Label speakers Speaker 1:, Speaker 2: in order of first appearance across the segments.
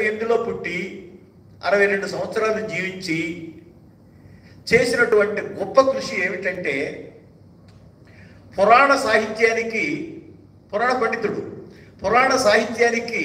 Speaker 1: ఇరవై ఎనిమిదిలో పుట్టి అరవై రెండు సంవత్సరాలు జీవించి చేసినటువంటి గొప్ప కృషి ఏమిటంటే పురాణ సాహిత్యానికి పురాణ పండితుడు పురాణ సాహిత్యానికి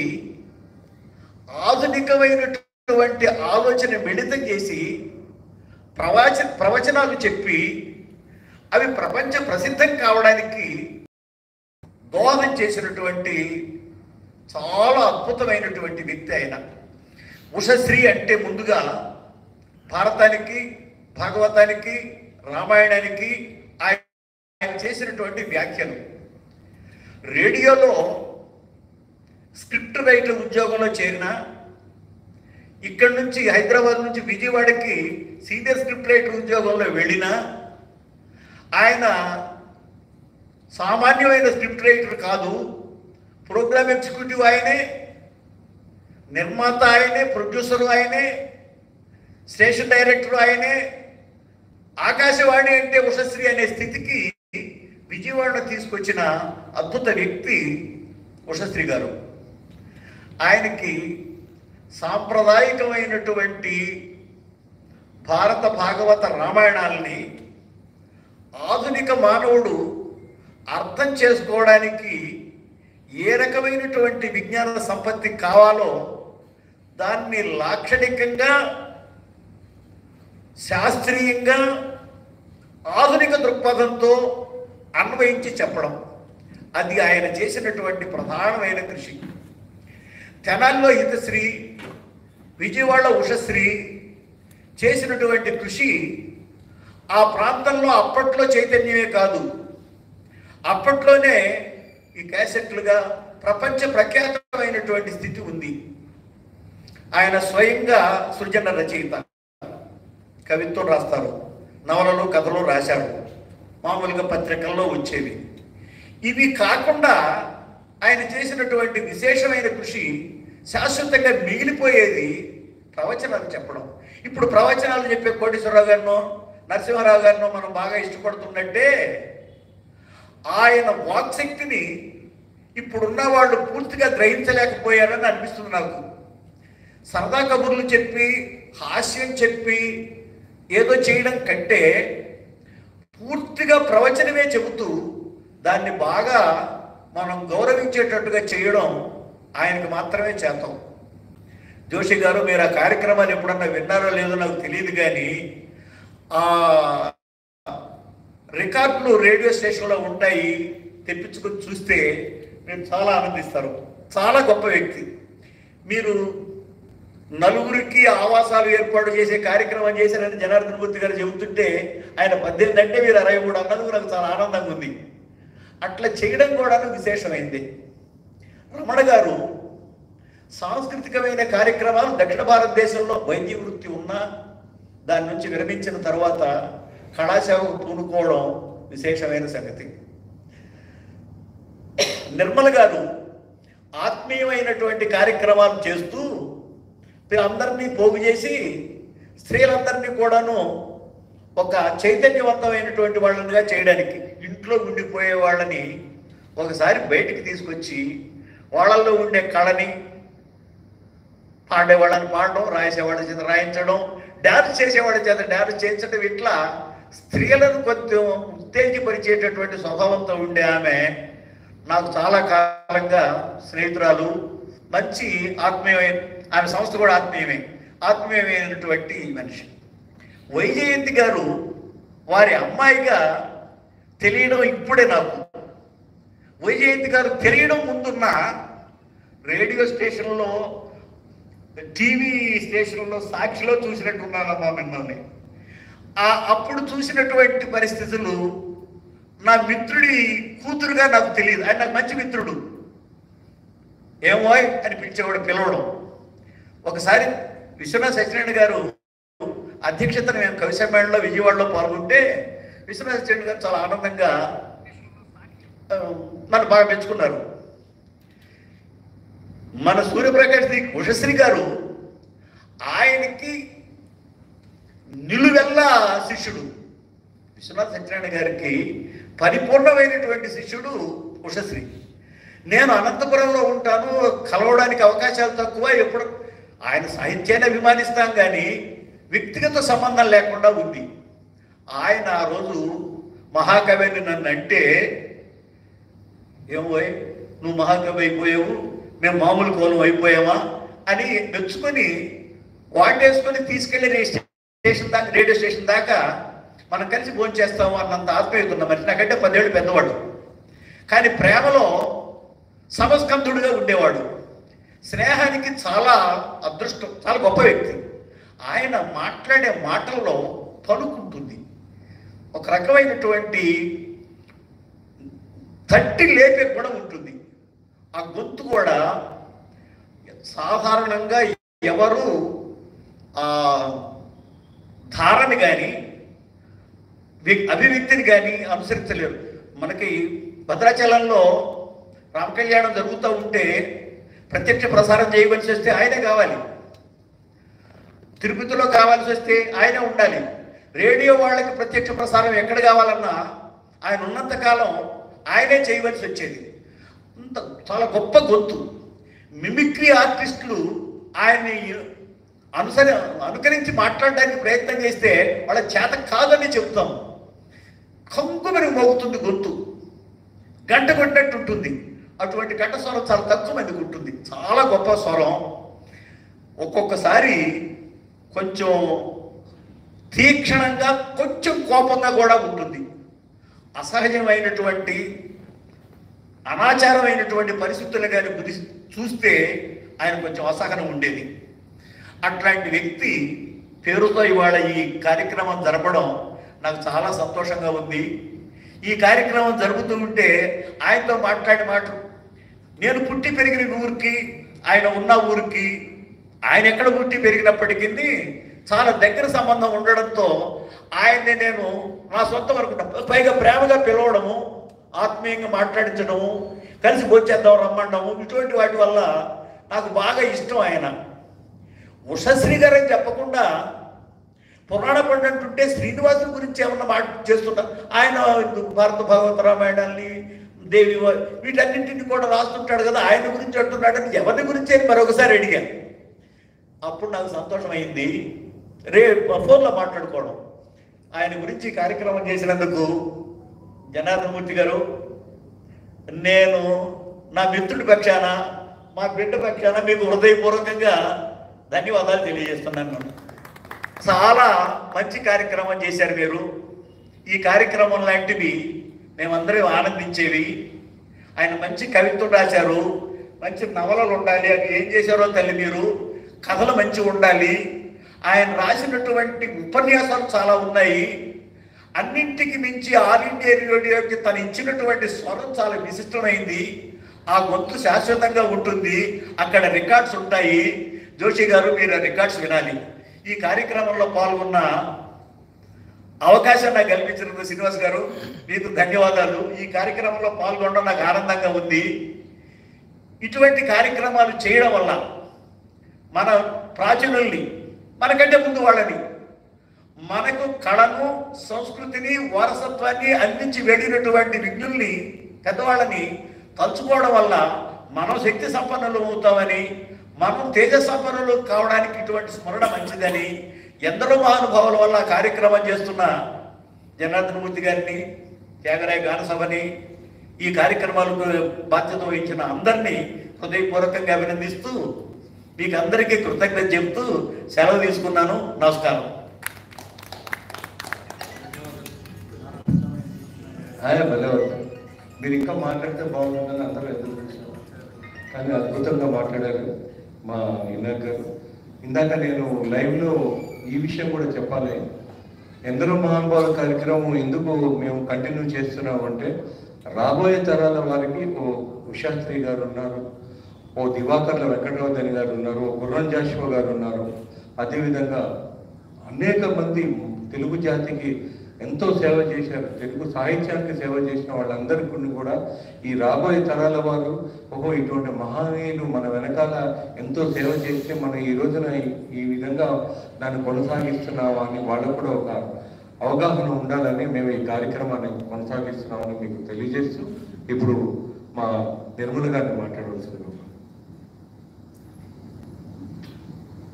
Speaker 1: ఆధునికమైనటువంటి ఆలోచన మిళితం చేసి ప్రవచ ప్రవచనాలు చెప్పి అవి ప్రపంచ ప్రసిద్ధం కావడానికి దోహదం చేసినటువంటి చాలా అద్భుతమైనటువంటి వ్యక్తి ఆయన ఉషశ్రీ అంటే ముందుగా భారతానికి భాగవతానికి రామాయణానికి ఆయన ఆయన చేసినటువంటి వ్యాఖ్యలు రేడియోలో స్క్రిప్ట్ రైటర్ ఉద్యోగంలో చేరిన ఇక్కడి నుంచి హైదరాబాద్ నుంచి విజయవాడకి సీనియర్ స్క్రిప్ట్ రైటర్ ఉద్యోగంలో వెళ్ళినా ఆయన సామాన్యమైన స్క్రిప్ట్ రైటర్ కాదు ప్రోగ్రామ్ ఎగ్జిక్యూటివ్ ఆయనే నిర్మాత ఆయనే ప్రొడ్యూసర్ ఆయనే స్టేషన్ డైరెక్టర్ ఆయనే ఆకాశవాణి అంటే ఉషశ్రీ అనే స్థితికి విజయవాడ తీసుకొచ్చిన అద్భుత వ్యక్తి ఉషశ్రీ గారు ఆయనకి సాంప్రదాయకమైనటువంటి భారత భాగవత రామాయణాలని ఆధునిక మానవుడు అర్థం చేసుకోవడానికి ఏ రకమైనటువంటి విజ్ఞాన సంపత్తి కావాలో దాన్ని లాక్షణికంగా శాస్త్రీయంగా ఆధునిక దృక్పథంతో అన్వయించి చెప్పడం అది ఆయన చేసినటువంటి ప్రధానమైన కృషి తెనాల్లో హితశ్రీ విజయవాడ ఉషశ్రీ చేసినటువంటి కృషి ఆ ప్రాంతంలో అప్పట్లో చైతన్యమే కాదు అప్పట్లోనే ఈ క్యాసెట్లుగా ప్రపంచ ప్రఖ్యాతమైనటువంటి స్థితి ఉంది ఆయన స్వయంగా సృజన రచయిత కవిత్వం రాస్తారు నవలలు కథలు రాశారు మామూలుగా పత్రికల్లో వచ్చేవి ఇవి కాకుండా ఆయన చేసినటువంటి విశేషమైన కృషి శాశ్వతంగా మిగిలిపోయేది ప్రవచనాలు చెప్పడం ఇప్పుడు ప్రవచనాలు చెప్పే కోటేశ్వరరావు గారినో నరసింహారావు గారినో మనం బాగా ఇష్టపడుతున్నట్టే ఆయన వాక్శక్తిని ఇప్పుడున్న వాళ్ళు పూర్తిగా గ్రహించలేకపోయారని అనిపిస్తుంది నాకు సరదా కబుర్లు చెప్పి హాస్యం చెప్పి ఏదో చేయడం కంటే పూర్తిగా ప్రవచనమే చెబుతూ దాన్ని బాగా మనం గౌరవించేటట్టుగా చేయడం ఆయనకు మాత్రమే చేతం జోషి గారు మీరు ఆ కార్యక్రమాలు ఎప్పుడన్నా విన్నారో లేదో నాకు తెలియదు కానీ ఆ రికార్డులు రేడియో స్టేషన్లో ఉంటాయి తెప్పించుకొని చూస్తే మీరు చాలా ఆనందిస్తారు చాలా గొప్ప వ్యక్తి మీరు నలుగురికి ఆవాసాలు ఏర్పాటు చేసే కార్యక్రమం చేశారని జనార్దన్ మూర్తి గారు చెబుతుంటే ఆయన పద్దెనిమిది అంటే మీరు అరవై మూడు అన్నందుకు నాకు చాలా ఆనందంగా ఉంది అట్లా చేయడం కూడా విశేషమైంది రమణ గారు సాంస్కృతికమైన కార్యక్రమాలు దక్షిణ భారతదేశంలో వైద్య వృత్తి ఉన్నా దాని నుంచి విరమించిన తర్వాత కళాసేవకు పూనుకోవడం విశేషమైన సంగతి నిర్మల్ గారు ఆత్మీయమైనటువంటి కార్యక్రమాలు చేస్తూ అందరినీ పోగు చేసి స్త్రీలందరినీ కూడాను ఒక చైతన్యవంతమైనటువంటి వాళ్ళనిగా చేయడానికి ఇంట్లో ఉండిపోయే వాళ్ళని ఒకసారి బయటికి తీసుకొచ్చి వాళ్ళల్లో ఉండే కళని పాడేవాళ్ళని పాడడం రాసేవాళ్ళ చేత రాయించడం డ్యాన్స్ చేసేవాళ్ళ చేత డ్యాన్స్ చేయించడం ఇట్లా స్త్రీలను కొంచెం ఉత్తేజపరిచేటటువంటి స్వభావంతో ఉండే ఆమె నాకు చాలా కాలంగా స్నేహితురాలు మంచి ఆత్మీయమైన ఆమె సంస్థ కూడా ఆత్మీయమే ఆత్మీయమైనటువంటి మనిషి వైజయంతి గారు వారి అమ్మాయిగా తెలియడం ఇప్పుడే నాకు వైజయంతి గారు తెలియడం ముందున్న రేడియో స్టేషన్లో టీవీ స్టేషన్లో సాక్షిలో చూసినట్టున్నానమ్మా మిమ్మల్ని ఆ అప్పుడు చూసినటువంటి పరిస్థితులు నా మిత్రుడి కూతురుగా నాకు తెలియదు ఆయన నాకు మంచి మిత్రుడు ఏమో అని పిలిచేవాడు పిలవడం ఒకసారి విశ్వనాథ్ సత్యనారాయణ గారు అధ్యక్షతను మేము కవి సమ్మేళనంలో విజయవాడలో పాల్గొంటే విశ్వనాథ్ సత్యనారాయణ గారు చాలా ఆనందంగా ఆ, నన్ను బాగా మెచ్చుకున్నారు మన సూర్యప్రకాష్ ది ఉషశ్రీ గారు ఆయనకి నిలువెల్ల శిష్యుడు విశ్వనాథ్ సత్యనారాయణ గారికి పరిపూర్ణమైనటువంటి శిష్యుడు ఉషశ్రీ నేను అనంతపురంలో ఉంటాను కలవడానికి అవకాశాలు తక్కువ ఎప్పుడు ఆయన సాహిత్యాన్ని అభిమానిస్తాం కానీ వ్యక్తిగత సంబంధం లేకుండా ఉంది ఆయన ఆ రోజు మహాకవిని నన్ను అంటే ఏమోయ్ నువ్వు మహాకవి అయిపోయావు మేము మామూలు కోలం అయిపోయామా అని మెచ్చుకొని వాటేసుకొని తీసుకెళ్లి రేడియో స్టేషన్ దాకా రేడియో స్టేషన్ దాకా మనం కలిసి భోజనం చేస్తాము అన్నంత ఆత్మీయత ఉన్న మరి నాకంటే పదేళ్ళు పెద్దవాడు కానీ ప్రేమలో సమస్కంధుడిగా ఉండేవాడు స్నేహానికి చాలా అదృష్టం చాలా గొప్ప వ్యక్తి ఆయన మాట్లాడే మాటల్లో పలుకుంటుంది ఒక రకమైనటువంటి తట్టి లేపే గుణం ఉంటుంది ఆ గొంతు కూడా సాధారణంగా ఎవరు ఆ ధారని కానీ అభివ్యక్తిని కానీ అనుసరించలేరు మనకి భద్రాచలంలో రామకళ్యాణం జరుగుతూ ఉంటే ప్రత్యక్ష ప్రసారం చేయవలసి వస్తే ఆయనే కావాలి తిరుపతిలో కావాల్సి వస్తే ఆయనే ఉండాలి రేడియో వాళ్ళకి ప్రత్యక్ష ప్రసారం ఎక్కడ కావాలన్నా ఆయన ఉన్నంత కాలం ఆయనే చేయవలసి వచ్చేది అంత చాలా గొప్ప గొంతు మిమిక్రీ ఆర్టిస్టులు ఆయన్ని అనుసరి అనుకరించి మాట్లాడడానికి ప్రయత్నం చేస్తే వాళ్ళ చేత కాదని చెప్తాం కంకుమని మోగుతుంది గొంతు గంట కొట్టినట్టు ఉంటుంది అటువంటి గంట స్వరం చాలా తక్కువ మందికి ఉంటుంది చాలా గొప్ప స్వరం ఒక్కొక్కసారి కొంచెం తీక్షణంగా కొంచెం కోపంగా కూడా ఉంటుంది అసహజమైనటువంటి అనాచారమైనటువంటి పరిస్థితులు కానీ బుద్ధి చూస్తే ఆయన కొంచెం అసహనం ఉండేది అట్లాంటి వ్యక్తి పేరుతో ఇవాళ ఈ కార్యక్రమం జరపడం నాకు చాలా సంతోషంగా ఉంది ఈ కార్యక్రమం జరుగుతూ ఉంటే ఆయనతో మాట్లాడి మాటలు నేను పుట్టి పెరిగిన ఊరికి ఆయన ఉన్న ఊరికి ఆయన ఎక్కడ పుట్టి పెరిగినప్పటికీ చాలా దగ్గర సంబంధం ఉండడంతో ఆయన్ని నేను నా సొంతం అనుకుంటా పైగా ప్రేమగా పిలవడము ఆత్మీయంగా మాట్లాడించడము కలిసి భోజేద్దాం రమ్మడము ఇటువంటి వాటి వల్ల నాకు బాగా ఇష్టం ఆయన ఉషశ్రీ గారు అని చెప్పకుండా పురాణ పండంటుంటే శ్రీనివాసుని గురించి ఏమన్నా మాట చేస్తున్నారు ఆయన భారత భాగవత రామాయణాన్ని దేవి వ- వీటన్నింటిని కూడా రాస్తుంటాడు కదా ఆయన గురించి అంటున్నాడని ఎవరి గురించి అని మరొకసారి అడిగాను అప్పుడు నాకు సంతోషం అయింది రే ఫోన్లో మాట్లాడుకోవడం ఆయన గురించి కార్యక్రమం చేసినందుకు జనార్దన్ మూర్తి గారు నేను నా మిత్రుడి పక్షాన మా బిడ్డ పక్షాన మీకు హృదయపూర్వకంగా ధన్యవాదాలు తెలియజేస్తున్నాను చాలా మంచి కార్యక్రమం చేశారు మీరు ఈ కార్యక్రమం లాంటివి మేమందరం ఆనందించేవి ఆయన మంచి కవిత్వం రాశారు మంచి నవలలు ఉండాలి అవి ఏం చేశారో తల్లి మీరు కథలు మంచి ఉండాలి ఆయన రాసినటువంటి ఉపన్యాసాలు చాలా ఉన్నాయి అన్నింటికి మించి ఆల్ ఇండియా రేడియోకి తను ఇచ్చినటువంటి స్వరం చాలా విశిష్టమైంది ఆ గొంతు శాశ్వతంగా ఉంటుంది అక్కడ రికార్డ్స్ ఉంటాయి జోషి గారు మీరు ఆ రికార్డ్స్ వినాలి ఈ కార్యక్రమంలో పాల్గొన్న అవకాశం నాకు కల్పించినందుకు శ్రీనివాస్ గారు మీకు ధన్యవాదాలు ఈ కార్యక్రమంలో పాల్గొనడం నాకు ఆనందంగా ఉంది ఇటువంటి కార్యక్రమాలు చేయడం వల్ల మన ప్రాచీనుల్ని మనకంటే ముందు వాళ్ళని మనకు కళను సంస్కృతిని వారసత్వాన్ని అందించి వెళ్ళినటువంటి విజ్ఞుల్ని పెద్దవాళ్ళని తలుచుకోవడం వల్ల మనం శక్తి సంపన్నులు అవుతామని మనం తేజ సంపన్నులు కావడానికి ఇటువంటి స్మరణ మంచిదని ఎందరో మహానుభావుల వల్ల కార్యక్రమం చేస్తున్న జనార్దన మూర్తి గారిని త్యాగరాయ గానసభని ఈ కార్యక్రమాలకు బాధ్యత వహించిన అందరినీ హృదయపూర్వకంగా అభినందిస్తూ మీకు అందరికీ కృతజ్ఞత చెబుతూ సెలవు తీసుకున్నాను నమస్కారం
Speaker 2: ఆయన భలేవారు మీరు ఇంకా మాట్లాడితే బాగుంటుందని అందరూ ఎదురు చూశారు కానీ అద్భుతంగా మాట్లాడారు మా ఇన్నర్ గారు ఇందాక నేను లైవ్లో ఈ విషయం కూడా చెప్పాలి ఎందరో మహానుభావుల కార్యక్రమం ఎందుకు మేము కంటిన్యూ చేస్తున్నాం అంటే రాబోయే తరాల వారికి ఓ ఉషాశ్రీ గారు ఉన్నారు ఓ దివాకర్ల వెంకటరావుదని గారు ఉన్నారు ఓ గుర్రం జాషువా గారు ఉన్నారు అదేవిధంగా అనేక మంది తెలుగు జాతికి ఎంతో సేవ చేశారు తెలుగు సాహిత్యానికి సేవ చేసిన వాళ్ళందరికీ కూడా ఈ రాబోయే తరాల వారు ఓహో ఇటువంటి మహనీయులు మన వెనకాల ఎంతో సేవ చేస్తే మనం ఈ రోజున ఈ- ఈ విధంగా దాన్ని కొనసాగిస్తున్నామా అని వాళ్ళకు కూడా ఒక అవగాహన ఉండాలని మేము ఈ కార్యక్రమాన్ని కొనసాగిస్తున్నామని మీకు తెలియజేస్తూ ఇప్పుడు మా నిర్మల గారిని మాట్లాడవలసింది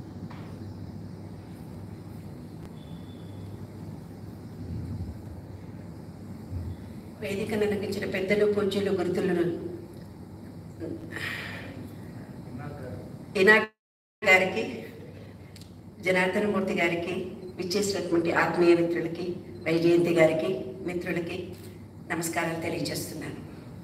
Speaker 3: వేదికను అలంకించిన పెద్దలు పూజ్యులు గురుతులను ఇనా గారికి జనార్దనమూర్తి గారికి విచ్చేసినటువంటి ఆత్మీయ మిత్రులకి వైజయంతి గారికి మిత్రులకి నమస్కారాలు తెలియజేస్తున్నాను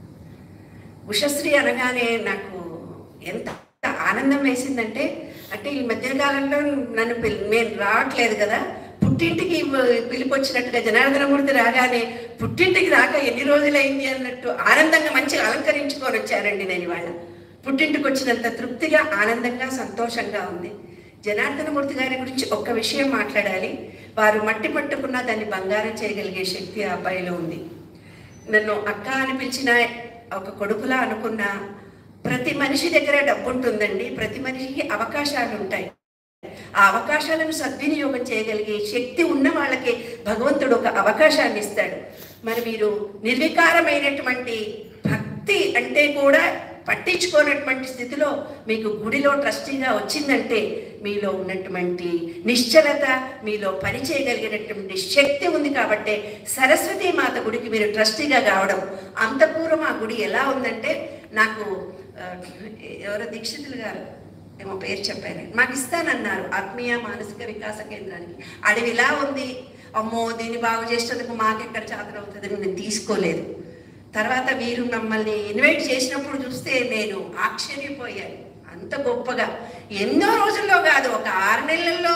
Speaker 3: ఉషశ్రీ అనగానే నాకు ఎంత ఆనందం వేసిందంటే అంటే ఈ మధ్యకాలంలో నన్ను పిల్ నేను రావట్లేదు కదా పుట్టింటికి పిలిపి వచ్చినట్టుగా జనార్దనమూర్తి రాగానే పుట్టింటికి రాక ఎన్ని రోజులైంది అన్నట్టు ఆనందంగా మంచిగా అలంకరించుకొని వచ్చానండి నేను ఇవాళ పుట్టింటికి వచ్చినంత తృప్తిగా ఆనందంగా సంతోషంగా ఉంది జనార్దనమూర్తి గారి గురించి ఒక్క విషయం మాట్లాడాలి వారు మట్టి పట్టుకున్న దాన్ని బంగారం చేయగలిగే శక్తి ఆ అబ్బాయిలో ఉంది నన్ను అక్క అని పిలిచిన ఒక కొడుకులా అనుకున్న ప్రతి మనిషి దగ్గర డబ్బు ఉంటుందండి ప్రతి మనిషికి అవకాశాలు ఉంటాయి ఆ అవకాశాలను సద్వినియోగం చేయగలిగే శక్తి ఉన్న వాళ్ళకి భగవంతుడు ఒక అవకాశాన్ని ఇస్తాడు మరి మీరు నిర్వికారమైనటువంటి భక్తి అంటే కూడా పట్టించుకోనటువంటి స్థితిలో మీకు గుడిలో ట్రస్టీగా వచ్చిందంటే మీలో ఉన్నటువంటి నిశ్చలత మీలో పని చేయగలిగినటువంటి శక్తి ఉంది కాబట్టి సరస్వతి మాత గుడికి మీరు ట్రస్టీగా కావడం అంత పూర్వం ఆ గుడి ఎలా ఉందంటే నాకు ఆ, ఎవరో దీక్షితులు గారు ఏమో పేరు చెప్పారు మాకు ఇస్తానన్నారు ఆత్మీయ మానసిక వికాస కేంద్రానికి అడవిలా ఉంది అమ్మో దీన్ని బాగు చేసేందుకు మాకెక్కడ చాతరవుతుందని నేను తీసుకోలేదు తర్వాత వీరు మమ్మల్ని ఇన్వైట్ చేసినప్పుడు చూస్తే నేను ఆశ్చర్యపోయాను అంత గొప్పగా ఎన్నో రోజుల్లో కాదు ఒక ఆరు నెలల్లో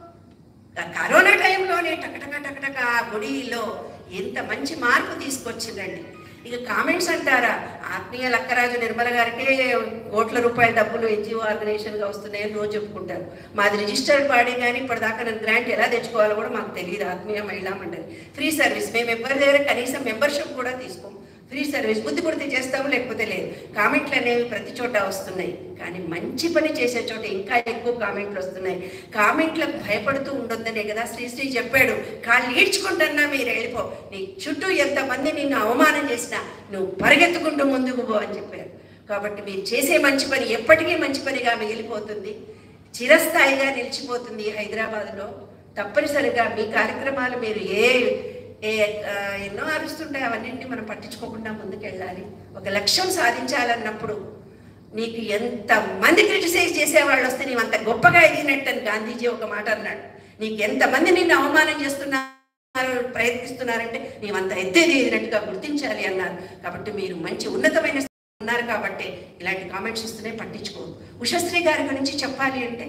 Speaker 3: ఆ కరోనా టైంలోనే టకటక టకటక ఆ గుడిలో ఎంత మంచి మార్పు తీసుకొచ్చిందండి ఇక కామెంట్స్ అంటారా ఆత్మీయ లక్కరాజు నిర్మల గారికే కోట్ల రూపాయల డబ్బులు ఎన్జిఓ ఆర్గనైజేషన్గా వస్తున్నాయని రోజు చెప్పుకుంటారు మాది రిజిస్టర్డ్ బాడీ కానీ ఇప్పటిదాకా నేను గ్రాంట్ ఎలా తెచ్చుకోవాలో కూడా మాకు తెలియదు ఆత్మీయ మహిళా మండలి ఫ్రీ సర్వీస్ మేము ఎవరి దగ్గర కనీసం మెంబర్షిప్ కూడా తీసుకోం ఫ్రీ సర్వీస్ బుద్ధి పుడితే చేస్తాము లేకపోతే లేదు కామెంట్లు అనేవి ప్రతి చోట వస్తున్నాయి కానీ మంచి పని చేసే చోట ఇంకా ఎక్కువ కామెంట్లు వస్తున్నాయి కామెంట్లకు భయపడుతూ ఉండొద్దనే కదా శ్రీశ్రీ చెప్పాడు కాళ్ళు ఈడ్చుకుంటున్నా మీరు వెళ్ళిపో నీ చుట్టూ ఎంతమంది నిన్ను అవమానం చేసినా నువ్వు పరిగెత్తుకుంటూ ముందుకు పో అని చెప్పారు కాబట్టి మీరు చేసే మంచి పని ఎప్పటికీ మంచి పనిగా మిగిలిపోతుంది చిరస్థాయిగా నిలిచిపోతుంది హైదరాబాద్లో తప్పనిసరిగా మీ కార్యక్రమాలు మీరు ఏ ఏ ఆ, ఎన్నో అరుస్తుంటాయి అవన్నింటినీ మనం పట్టించుకోకుండా ముందుకెళ్ళాలి ఒక లక్ష్యం సాధించాలన్నప్పుడు నీకు ఎంత మంది క్రిటిసైజ్ చేసేవాళ్ళు వస్తే నీవు అంత గొప్పగా ఎదిగినట్టు అని గాంధీజీ ఒక మాట అన్నాడు నీకు ఎంతమంది నిన్ను అవమానం చేస్తున్నారు ప్రయత్నిస్తున్నారంటే నీవంత ఎత్తేది ఎదిగినట్టుగా గుర్తించాలి అన్నారు కాబట్టి మీరు మంచి ఉన్నతమైన స్థాయిలో ఉన్నారు కాబట్టి ఇలాంటి కామెంట్స్ వస్తూనే పట్టించుకోరు ఉషశ్రీ గారి గురించి చెప్పాలి అంటే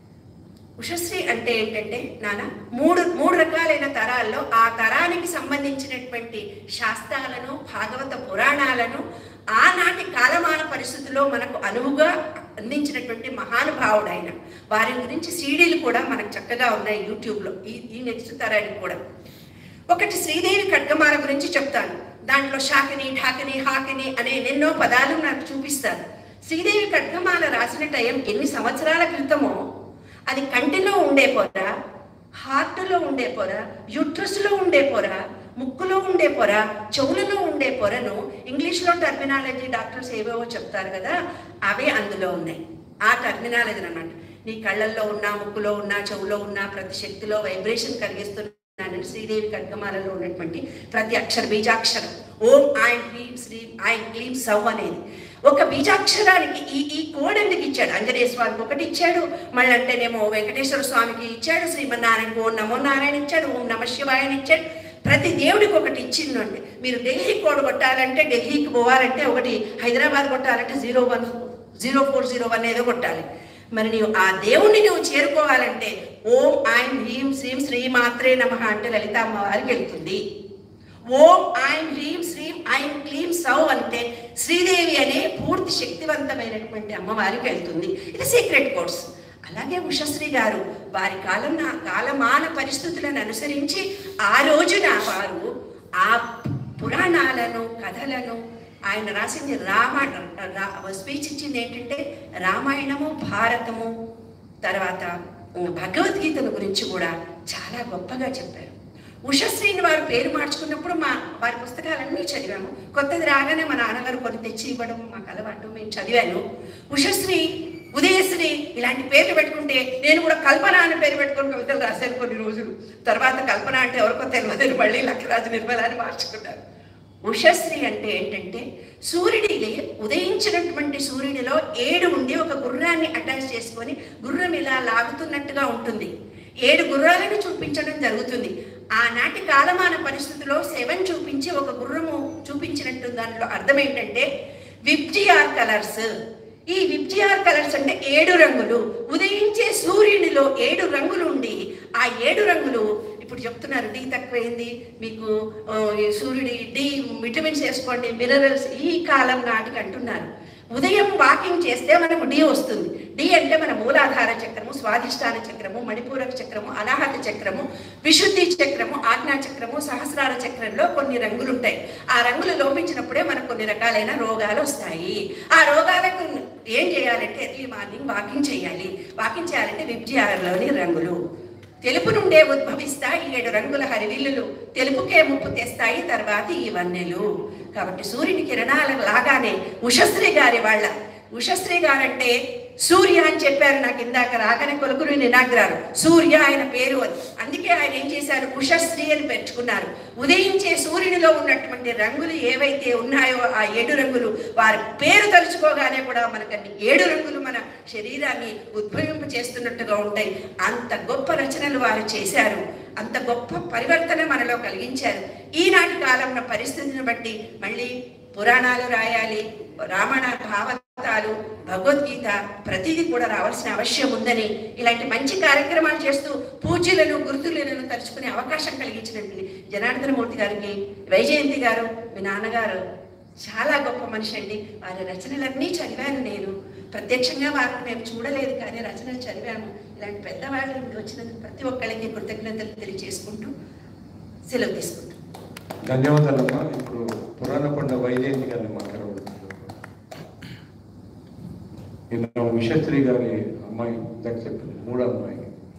Speaker 3: ఉషశ్రీ అంటే ఏంటంటే నాన్న మూడు మూడు రకాలైన తరాల్లో ఆ తరానికి సంబంధించినటువంటి శాస్త్రాలను భాగవత పురాణాలను ఆనాటి కాలమాన పరిస్థితుల్లో మనకు అనువుగా అందించినటువంటి మహానుభావుడు ఆయన వారి గురించి సీడీలు కూడా మనకు చక్కగా ఉన్నాయి యూట్యూబ్లో ఈ ఈ నెక్స్ట్ తరానికి కూడా ఒకటి శ్రీదేవి ఖడ్గమాల గురించి చెప్తాను దాంట్లో షాకిని ఢాకిని హాకిని అనే ఎన్నెన్నో పదాలు నాకు చూపిస్తారు శ్రీదేవి ఖడ్గమాల రాసిన టైం ఎన్ని సంవత్సరాల క్రితమో అది కంటిలో ఉండే పొర హార్ట్లో ఉండే పొర యూట్రస్లో ఉండే పొర ముక్కులో ఉండే పొర చెవులలో ఉండే పొరను ఇంగ్లీష్లో టర్మినాలజీ డాక్టర్స్ ఏవేవో చెప్తారు కదా అవే అందులో ఉన్నాయి ఆ టర్మినాలజీ అన్నమాట నీ కళ్ళల్లో ఉన్నా ముక్కులో ఉన్నా చెవులో ఉన్నా ప్రతి శక్తిలో వైబ్రేషన్ కలిగిస్తున్న శ్రీదేవి కడ్గమాలలో ఉన్నటువంటి ప్రతి అక్షర బీజాక్షరం ఓం ఐం హ్రీం శ్రీం ఐం క్లీం సౌ అనేది ఒక బీజాక్షరానికి ఈ ఈ కోడ్ ఎందుకు ఇచ్చాడు ఆంజనేయ స్వామికి ఒకటి ఇచ్చాడు మళ్ళీ అంటేనేమో వెంకటేశ్వర స్వామికి ఇచ్చాడు శ్రీమన్నారాయణకి ఓం నమో నారాయణ ఇచ్చాడు ఓం నమ శివాయని ఇచ్చాడు ప్రతి దేవుడికి ఒకటి ఇచ్చిందండి మీరు ఢిల్లీ కోడ్ కొట్టాలంటే ఢిల్లీకి పోవాలంటే ఒకటి హైదరాబాద్ కొట్టాలంటే zero one zero four zero one ఏదో కొట్టాలి మరి నీవు ఆ దేవుణ్ణి నువ్వు చేరుకోవాలంటే ఓం ఐం హ్రీం శ్రీం శ్రీ మాత్రే నమ అంటే లలిత అమ్మవారికి వెళ్తుంది ఓం ఐం హ్రీం శ్రీం ఐం క్లీం సౌ అంటే శ్రీదేవి అనే పూర్తి శక్తివంతమైనటువంటి అమ్మవారికి వెళ్తుంది ఇది సీక్రెట్ కోర్స్ అలాగే ఉషశ్రీ గారు వారి కాలం కాలమాన పరిస్థితులను అనుసరించి ఆ రోజున వారు ఆ పురాణాలను కథలను ఆయన రాసింది రామ రా- స్పీచ్ ఇచ్చింది ఏంటంటే రామాయణము భారతము తర్వాత భగవద్గీతను గురించి కూడా చాలా గొప్పగా చెప్పారు ఉషశ్రీని వారు పేరు మార్చుకున్నప్పుడు మా వారి పుస్తకాలన్నీ చదివాము కొత్తది రాగానే మా నాన్నగారు కొన్ని తెచ్చి ఇవ్వడం మాకు అలవాటు మేము చదివాను ఉషశ్రీ ఉదయశ్రీ ఇలాంటి పేర్లు పెట్టుకుంటే నేను కూడా కల్పన అనే పేరు పెట్టుకొని కవితలు రాశాను కొన్ని రోజులు తర్వాత కల్పన అంటే ఎవరికో తెలియదు మళ్ళీ లక్కరాజు నిర్మల అని మార్చుకున్నారు ఉషశ్రీ అంటే ఏంటంటే సూర్యుడి ఉదయించినటువంటి సూర్యుడిలో ఏడు ఉండి ఒక గుర్రాన్ని అటాచ్ చేసుకొని గుర్రం ఇలా లాగుతున్నట్టుగా ఉంటుంది ఏడు గుర్రాలను చూపించడం జరుగుతుంది ఆనాటి కాలమాన పరిస్థితిలో సెవెన్ చూపించి ఒక గుర్రము చూపించినట్టు దాంట్లో అర్థం ఏంటంటే విబ్జిఆర్ కలర్స్ ఈ విబ్జిఆర్ కలర్స్ అంటే ఏడు రంగులు ఉదయించే సూర్యునిలో ఏడు రంగులు ఉండి ఆ ఏడు రంగులు ఇప్పుడు చెప్తున్నారు డి తక్కువైంది మీకు ఆ, ఈ సూర్యుడి డి విటమిన్స్ వేసుకోండి మినరల్స్ ఈ కాలం నాటికి అంటున్నారు ఉదయం వాకింగ్ చేస్తే మనకు డి వస్తుంది డి అంటే మన మూలాధార చక్రము స్వాధిష్టాన చక్రము మణిపూరక చక్రము అనాహత చక్రము విశుద్ధి చక్రము ఆజ్ఞా చక్రము సహస్రార చక్రంలో కొన్ని రంగులు ఉంటాయి ఆ రంగులు లోపించినప్పుడే మనకు కొన్ని రకాలైన రోగాలు వస్తాయి ఆ రోగాలకు ఏం చేయాలంటే ఎర్లీ మార్నింగ్ వాకింగ్ చేయాలి వాకింగ్ చేయాలంటే విబ్జిఆర్లోని రంగులు తెలుపు నుండే ఉద్భవిస్తాయి ఏడు రంగుల హరివిల్లులు తెలుపుకే ముప్పు తెస్తాయి తర్వాత ఈ వన్నెలు కాబట్టి సూర్యుని కిరణాల లాగానే ఉషశ్రీ గారి వాళ్ళ ఉషశ్రీ గారంటే సూర్య అని చెప్పారు నాకు ఇందాక రాగానే కొలుకురు నినాగ్రారు సూర్య ఆయన పేరు అది అందుకే ఆయన ఏం చేశారు ఉషశ్రీ అని పెంచుకున్నారు ఉదయించే సూర్యునిలో ఉన్నటువంటి రంగులు ఏవైతే ఉన్నాయో ఆ ఏడు రంగులు వారి పేరు తలుచుకోగానే కూడా మనకు అన్ని ఏడు రంగులు మన శరీరాన్ని ఉద్భవింప చేస్తున్నట్టుగా ఉంటాయి అంత గొప్ప రచనలు వారు చేశారు అంత గొప్ప పరివర్తన మనలో కలిగించారు ఈనాటి కాలంలో పరిస్థితిని బట్టి మళ్ళీ పురాణాలు రాయాలి రామాయణ భావతాలు భగవద్గీత ప్రతిదీ కూడా రావాల్సిన అవసరం ఉందని ఇలాంటి మంచి కార్యక్రమాలు చేస్తూ పూజలను గుర్తులను తలుచుకునే అవకాశం కలిగించినటువంటి జనార్దన మూర్తి గారికి వైజయంతి గారు మీ నాన్నగారు చాలా గొప్ప మనిషి అండి వారి రచనలన్నీ చదివాను నేను ప్రత్యక్షంగా వారిని మేము చూడలేదు కానీ రచనలు చదివాము ఇలాంటి పెద్దవాళ్ళు ఇక్కడికి వచ్చినందుకు ప్రతి ఒక్కరికి కృతజ్ఞతలు తెలియజేసుకుంటూ సెలవు తీసుకుంటాం
Speaker 2: ధన్యవాదాలమ్మా ఇప్పుడు పురాణ పండ వైజయంతి గారిని మాట్లాడబడుతున్నారు ఈయన విషశ్రీ గారి అమ్మాయి ఇందాక చెప్పాను మూడో అమ్మాయి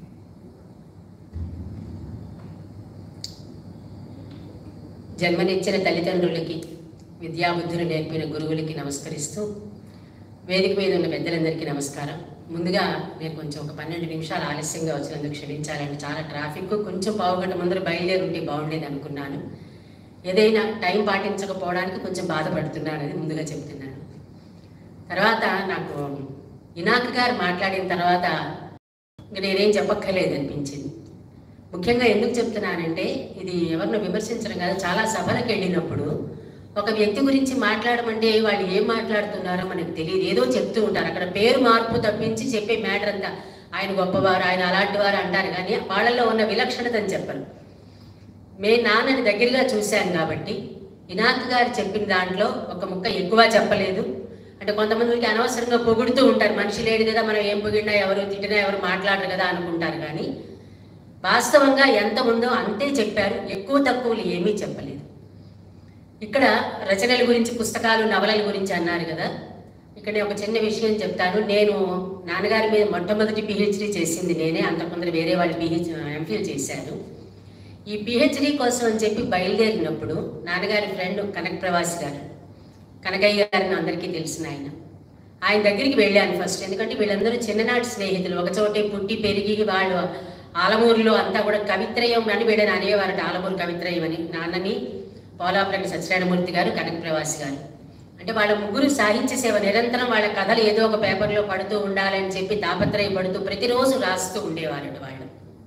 Speaker 4: జన్మనిచ్చిన తల్లిదండ్రులకి విద్యాబుద్ధులు నేర్పిన గురువులకి నమస్కరిస్తూ వేదిక మీద ఉన్న పెద్దలందరికీ నమస్కారం ముందుగా నేను కొంచెం ఒక పన్నెండు నిమిషాలు ఆలస్యంగా వచ్చినందుకు క్షమించాలంటే చాలా ట్రాఫిక్ కొంచెం పావుగంట ముందర బయలుదేరి ఉంటే బాగుండేది అనుకున్నాను ఏదైనా టైం పాటించకపోవడానికి కొంచెం బాధపడుతున్నాను అది ముందుగా చెప్తున్నాను తర్వాత నాకు ఇనాక్ గారు మాట్లాడిన తర్వాత ఇంక నేనేం చెప్పక్కర్లేదు అనిపించింది ముఖ్యంగా ఎందుకు చెప్తున్నానంటే ఇది ఎవరినో విమర్శించడం కాదు చాలా సభలకు వెళ్ళినప్పుడు ఒక వ్యక్తి గురించి మాట్లాడమంటే వాళ్ళు ఏం మాట్లాడుతున్నారో మనకు తెలియదు ఏదో చెప్తూ ఉంటారు అక్కడ పేరు మార్పు తప్పించి చెప్పే మ్యాటర్ అంతా ఆయన గొప్పవారు ఆయన అలాంటి వారు అంటారు కానీ వాళ్ళల్లో ఉన్న విలక్షణతని చెప్పరు మే నాన్నని దగ్గరగా చూశాను కాబట్టి ఇనాక్ గారు చెప్పిన దాంట్లో ఒక ముక్క ఎక్కువ చెప్పలేదు అంటే కొంతమందికి అనవసరంగా పొగుడుతూ ఉంటారు మనిషి లేడు కదా మనం ఏం పొగిడినా ఎవరు తిట్టినా ఎవరు మాట్లాడరు కదా అనుకుంటారు కానీ వాస్తవంగా ఎంత ఉందో అంతే చెప్పారు ఎక్కువ తక్కువలు ఏమీ చెప్పలేదు ఇక్కడ రచనల గురించి పుస్తకాలు నవలల గురించి అన్నారు కదా ఇక్కడ నేను ఒక చిన్న విషయం చెప్తాను నేను నాన్నగారి మీద మొట్టమొదటి పిహెచ్డి చేసింది నేనే అంతకుముందు వేరే వాళ్ళు పిహెచ్ ఎంఫిల్ చేశారు ఈ పిహెచ్డి కోసం అని చెప్పి బయలుదేరినప్పుడు నాన్నగారి ఫ్రెండ్ కనక ప్రవాసి గారు కనకయ్య గారిని అందరికీ తెలిసిన ఆయన ఆయన దగ్గరికి వెళ్ళాను ఫస్ట్ ఎందుకంటే వీళ్ళందరూ చిన్ననాటి స్నేహితులు ఒక చోటే పుట్టి పెరిగి వాళ్ళు ఆలమూరులో అంతా కూడా కవిత్రయం అని వీళ్ళని అనేవారట ఆలమూరు కవిత్రయం అని నాన్నని పోలాపురంటి సత్యనారాయణమూర్తి గారు కనక ప్రవాసి గారు అంటే వాళ్ళ ముగ్గురు సాహిత్య సేవ నిరంతరం వాళ్ళ కథలు ఏదో ఒక పేపర్లో పడుతూ ఉండాలని చెప్పి తాపత్రయపడుతూ ప్రతిరోజు రాస్తూ ఉండేవారట వాళ్ళు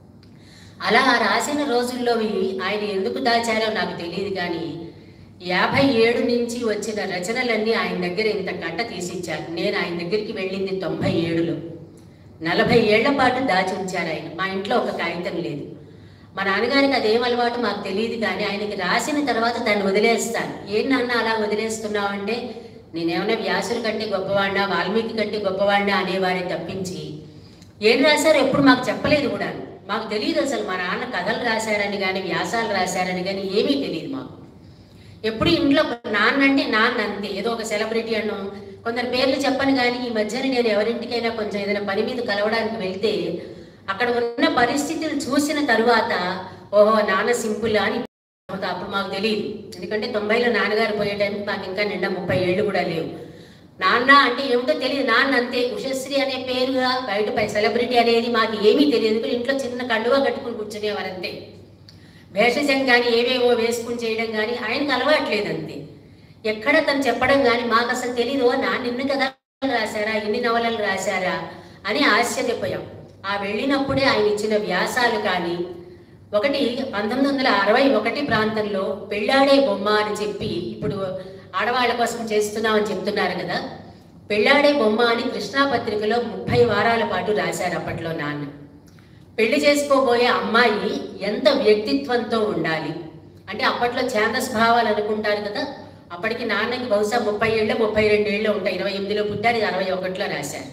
Speaker 4: అలా రాసిన రోజుల్లోవి ఆయన ఎందుకు దాచారో నాకు తెలియదు కానీ యాభై ఏడు నుంచి వచ్చిన రచనలన్నీ ఆయన దగ్గర ఇంత కట్ట తీసిచ్చారు నేను ఆయన దగ్గరికి వెళ్ళింది తొంభై ఏడులో నలభై ఏళ్ల పాటు దాచి ఉంచారు ఆయన మా ఇంట్లో ఒక కాగితం లేదు మా నాన్నగారికి అదేం అలవాటు మాకు తెలియదు కానీ ఆయనకి రాసిన తర్వాత దాన్ని వదిలేస్తాను ఏం నాన్న అలా వదిలేస్తున్నావు అంటే నేనేమైనా వ్యాసుల కంటే గొప్పవాడినా వాల్మీకి కంటే గొప్పవాడినా అనేవారే తప్పించి ఏం రాశారో ఎప్పుడు మాకు చెప్పలేదు కూడా మాకు తెలియదు అసలు మా నాన్న కథలు రాశారని కానీ వ్యాసాలు రాశారని కానీ ఏమీ తెలియదు మాకు ఎప్పుడు ఇంట్లో నాన్న అంటే నాన్న అంతే ఏదో ఒక సెలబ్రిటీ అన్నో కొందరు పేర్లు చెప్పను కానీ ఈ మధ్యన నేను ఎవరింటికైనా కొంచెం ఏదైనా పని మీద కలవడానికి వెళ్తే అక్కడ ఉన్న పరిస్థితులు చూసిన తరువాత ఓహో నాన్న సింపుల్ అని అప్పుడు మాకు తెలియదు ఎందుకంటే తొంభైలో నాన్నగారు పోయే టైంకి మాకు ఇంకా నిండా ముప్పై ఏళ్ళు కూడా లేవు నాన్న అంటే ఏమిటో తెలియదు నాన్న అంతే ఉషశ్రీ అనే పేరుగా బయట సెలబ్రిటీ అనేది మాకు ఏమీ తెలియదు ఎందుకంటే ఇంట్లో చిన్న కండువా కట్టుకుని కూర్చునేవారు అంతే భేషజం కానీ ఏవేవో వేసుకుని చేయడం కానీ ఆయనకు అలవాట్లేదు అంతే ఎక్కడ తను చెప్పడం కానీ మాకు అసలు తెలీదు "ఓ, నా నిన్ను కదా రాశారా ఇన్ని నవలలు రాశారా అని ఆశ్చర్యపోయాం ఆ వెళ్ళినప్పుడే ఆయన ఇచ్చిన వ్యాసాలు కానీ ఒకటి పంతొమ్మిది వందల అరవై ఒకటి ప్రాంతంలో పెళ్ళాడే బొమ్మ అని చెప్పి ఇప్పుడు ఆడవాళ్ళ కోసం చేస్తున్నామని చెప్తున్నారు కదా పెళ్ళాడే బొమ్మ అని కృష్ణా పత్రికలో ముప్పై వారాల పాటు రాశారు అప్పట్లో నాన్న పెళ్లి చేసుకోబోయే అమ్మాయి ఎంత వ్యక్తిత్వంతో ఉండాలి అంటే అప్పట్లో ఛాందస్ భావాలు అనుకుంటారు కదా అప్పటికి నాన్నకి బహుశా ముప్పై ఏళ్ళు ముప్పై రెండు ఏళ్ళు ఉంటాయి ఇరవై ఎనిమిదిలో పుట్టారు ఇది అరవై ఒకటిలో రాశారు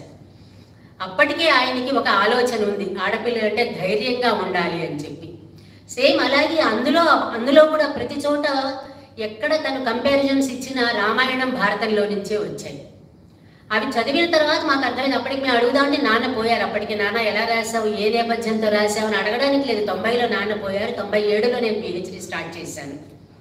Speaker 4: అప్పటికే ఆయనకి ఒక ఆలోచన ఉంది ఆడపిల్లలు అంటే ధైర్యంగా ఉండాలి అని చెప్పి సేమ్ అలాగే అందులో అందులో కూడా ప్రతి చోట ఎక్కడ తను కంపారిజన్స్ ఇచ్చిన రామాయణం భారతంలో నుంచే వచ్చాయి అవి చదివిన తర్వాత మాకు అర్థమైంది అప్పటికి మేము అడుగుదామంటే నాన్న పోయారు అప్పటికి నాన్న ఎలా రాసావు ఏ నేపథ్యంతో రాసావు అని అడగడానికి లేదు తొంభైలో నాన్న పోయారు తొంభై ఏడులో నేను పిహెచ్డి స్టార్ట్ చేశాను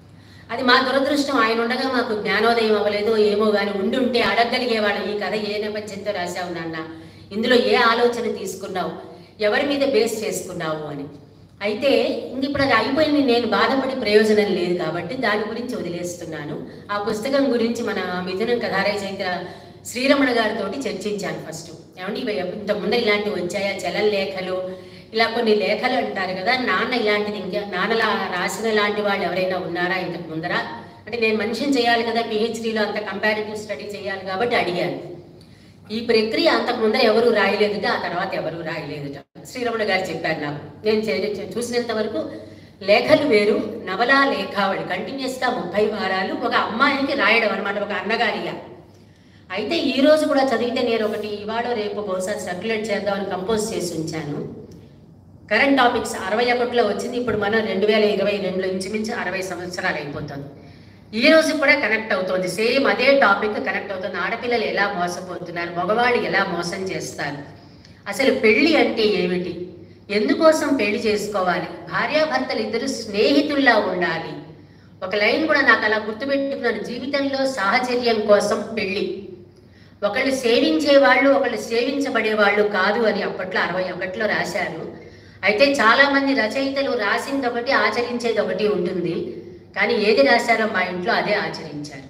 Speaker 4: అది మా దురదృష్టం ఆయన ఉండగా మాకు జ్ఞానోదయం అవ్వలేదు ఏమో కానీ ఉండి ఉంటే అడగగలిగేవాడు ఈ కథ ఏ నేపథ్యంతో రాసావు నాన్న ఇందులో ఏ ఆలోచన తీసుకున్నావు ఎవరి మీద బేస్ చేసుకున్నావు అని అయితే ఇంక ఇప్పుడు అది అయిపోయింది నేను బాధపడి ప్రయోజనం లేదు కాబట్టి దాని గురించి వదిలేస్తున్నాను ఆ పుస్తకం గురించి మన మిథునం కథారయ చైత్ర శ్రీరమణ గారితో చర్చించాను ఫస్ట్ ఏమంటే ఇవి ఇంత ముందర ఇలాంటివి వచ్చాయా చలన లేఖలు ఇలా కొన్ని లేఖలు అంటారు కదా నాన్న ఇలాంటిది ఇంకా నాన్నలా రాసిన లాంటి వాళ్ళు ఎవరైనా ఉన్నారా ఇంతకు ముందర అంటే నేను మనిషిని చేయాలి కదా పిహెచ్డీలో అంత కంపారిటివ్ స్టడీ చేయాలి కాబట్టి అడిగాను ఈ ప్రక్రియ అంతకు ముందర ఎవరు రాయలేదుట ఆ తర్వాత ఎవరు రాయలేదుట శ్రీరమణ గారు చెప్పారు నాకు నేను చే- చూసినంత వరకు లేఖలు వేరు నవలా లేఖావళి కంటిన్యూస్ గా ముప్పై వారాలు ఒక అమ్మాయికి రాయడం అనమాట ఒక అన్నగారిగా అయితే ఈ రోజు కూడా చదివితే నేను ఒకటి ఇవాళ రేపు బహుశా సర్క్యులేట్ చేద్దామని కంపోజ్ చేసి ఉంచాను కరెంట్ టాపిక్స్ అరవై ఒకటిలో వచ్చింది ఇప్పుడు మనం రెండు వేల ఇరవై రెండులో ఇంచుమించు అరవై సంవత్సరాలు అయిపోతుంది ఈ రోజు కూడా కనెక్ట్ అవుతుంది సేమ్ అదే టాపిక్ కనెక్ట్ అవుతుంది ఆడపిల్లలు ఎలా మోసపోతున్నారు మగవాళ్ళు ఎలా మోసం చేస్తారు అసలు పెళ్లి అంటే ఏమిటి ఎందుకోసం పెళ్లి చేసుకోవాలి భార్యాభర్తలు ఇద్దరు స్నేహితుల్లా ఉండాలి ఒక లైన్ కూడా నాకు అలా గుర్తుపెట్టుకున్నాను జీవితంలో సాహచర్యం కోసం పెళ్లి ఒకళ్ళు సేవించే వాళ్ళు ఒకళ్ళు సేవించబడే వాళ్ళు కాదు అని అప్పట్లో అరవై ఒకటిలో రాశారు అయితే చాలా మంది రచయితలు రాసింది ఒకటి ఆచరించేది ఒకటి ఉంటుంది కానీ ఏది రాశారో మా ఇంట్లో అదే ఆచరించారు